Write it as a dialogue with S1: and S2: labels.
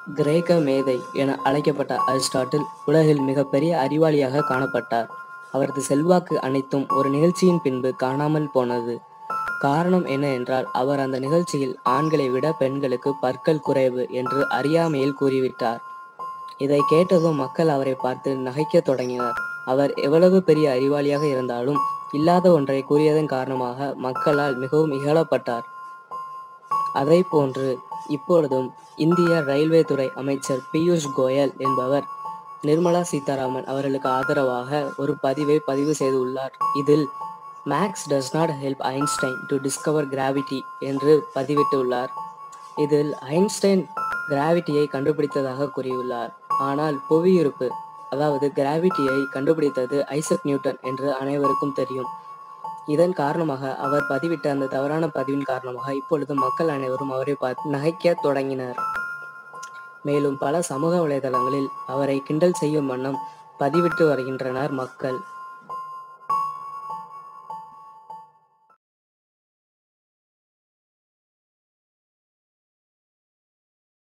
S1: கிரேக்க மேதை என அழைக்கப்பட்ட அரிஸ்டாட்டில் உலகில் மிகப்பெரிய அறிவாளியாக காணப்பட்டார் அவரது செல்வாக்கு அனைத்தும் ஒரு நிகழ்ச்சியின் பின்பு காணாமல் போனது காரணம் என்ன என்றால் அவர் அந்த நிகழ்ச்சியில் ஆண்களை விட பெண்களுக்கு பற்கள் குறைவு என்று அறியாமையில் கூறிவிட்டார் இதை கேட்டதும் மக்கள் அவரை பார்த்து நகைக்கத் தொடங்கினர் அவர் எவ்வளவு பெரிய அறிவாளியாக இருந்தாலும் இல்லாத ஒன்றை கூறியதன் காரணமாக மக்களால் மிகவும் இகழப்பட்டார் அதை போன்று இப்பொழுதும் இந்திய ரயில்வே துறை அமைச்சர் பியூஷ் கோயல் என்பவர் நிர்மலா சீதாராமன் அவர்களுக்கு ஆதரவாக ஒரு பதிவை பதிவு செய்துள்ளார் இதில் Max does not help Einstein to discover gravity என்று பதிவிட்டுள்ளார் இதில் ஐன்ஸ்டைன் கிராவிட்டியை கண்டுபிடித்ததாக கூறியுள்ளார் ஆனால் புவியீர்ப்பு அதாவது கிராவிட்டியை கண்டுபிடித்தது ஐசக் நியூட்டன் என்று அனைவருக்கும் தெரியும் இதன் காரணமாக அவர் பதிவிட்ட அந்த தவறான பதிவின் காரணமாக இப்பொழுது மக்கள் அனைவரும் அவரை பார்த்து நகைக்க தொடங்கினர் மேலும் பல சமூக வலைதளங்களில் அவரை கிண்டல் செய்யும் வண்ணம் பதிவிட்டு வருகின்றனர் மக்கள்